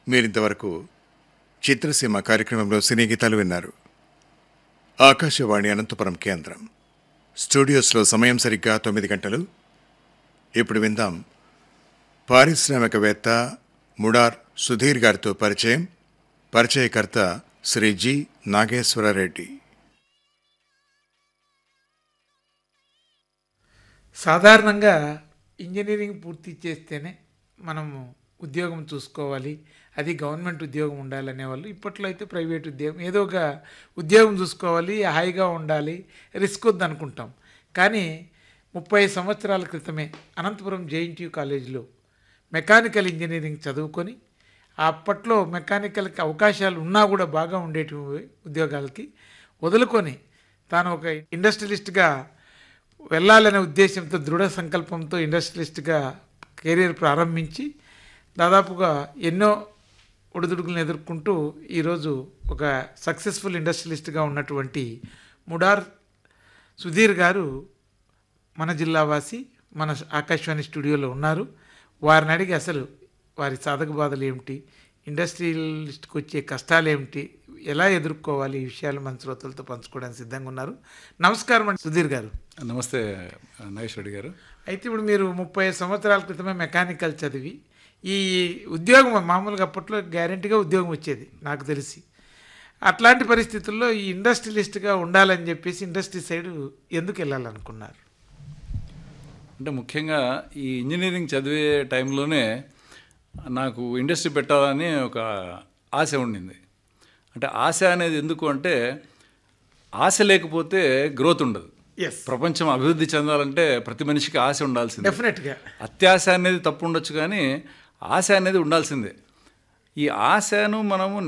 మీరింతవరకు చిత్రసీమ కార్యక్రమంలో సినీ గీతాలు విన్నారు ఆకాశవాణి అనంతపురం కేంద్రం స్టూడియోస్లో సమయం సరిగ్గా తొమ్మిది గంటలు ఇప్పుడు విందాం పారిశ్రామికవేత్త ముడార్ సుధీర్ గారితో పరిచయం పరిచయకర్త శ్రీ జి నాగేశ్వరరెడ్డి సాధారణంగా ఇంజనీరింగ్ పూర్తి చేస్తేనే మనము ఉద్యోగం చూసుకోవాలి అది గవర్నమెంట్ ఉద్యోగం ఉండాలనే వాళ్ళు ఇప్పట్లో అయితే ప్రైవేట్ ఉద్యోగం ఏదో ఒక ఉద్యోగం చూసుకోవాలి హాయిగా ఉండాలి రిస్క్ వద్దనుకుంటాం కానీ ముప్పై సంవత్సరాల క్రితమే అనంతపురం జేఎన్టీయూ కాలేజీలో మెకానికల్ ఇంజనీరింగ్ చదువుకొని అప్పట్లో మెకానికల్కి అవకాశాలు ఉన్నా కూడా బాగా ఉండేటి ఉద్యోగాలకి వదులుకొని తాను ఒక ఇండస్ట్రియలిస్ట్గా వెళ్ళాలనే ఉద్దేశంతో దృఢ సంకల్పంతో ఇండస్ట్రియలిస్ట్గా కెరీర్ ప్రారంభించి దాదాపుగా ఎన్నో ఒడిదుడుకులను ఎదుర్కొంటూ ఈరోజు ఒక సక్సెస్ఫుల్ ఇండస్ట్రియలిస్ట్గా ఉన్నటువంటి ముడార్ సుధీర్ గారు మన జిల్లా వాసి మన ఆకాశవాణి స్టూడియోలో ఉన్నారు వారిని అడిగి అసలు వారి సాధక బాధలు ఏమిటి ఇండస్ట్రియలిస్ట్కి వచ్చే కష్టాలు ఏమిటి ఎలా ఎదుర్కోవాలి ఈ విషయాలు మన శ్రోతలతో పంచుకోవడానికి సిద్ధంగా ఉన్నారు నమస్కారం అండి సుధీర్ గారు నమస్తే నాగేష్ రెడ్డి గారు అయితే ఇప్పుడు మీరు ముప్పై సంవత్సరాల క్రితమే మెకానికల్ చదివి ఈ ఉద్యోగం మామూలుగా అప్పట్లో గ్యారెంటీగా ఉద్యోగం వచ్చేది నాకు తెలిసి అట్లాంటి పరిస్థితుల్లో ఈ ఇండస్ట్రియలిస్ట్గా ఉండాలని చెప్పేసి ఇండస్ట్రీ సైడ్ ఎందుకు వెళ్ళాలనుకున్నారు అంటే ముఖ్యంగా ఈ ఇంజనీరింగ్ చదివే టైంలోనే నాకు ఇండస్ట్రీ పెట్టాలని ఒక ఆశ ఉండింది అంటే ఆశ అనేది ఎందుకు అంటే ఆశ లేకపోతే గ్రోత్ ఉండదు ఎస్ ప్రపంచం అభివృద్ధి చెందాలంటే ప్రతి మనిషికి ఆశ ఉండాల్సిందే డెఫినెట్గా అత్యాశ అనేది తప్పు ఉండొచ్చు కానీ ఆశ అనేది ఉండాల్సిందే ఈ ఆశను మనము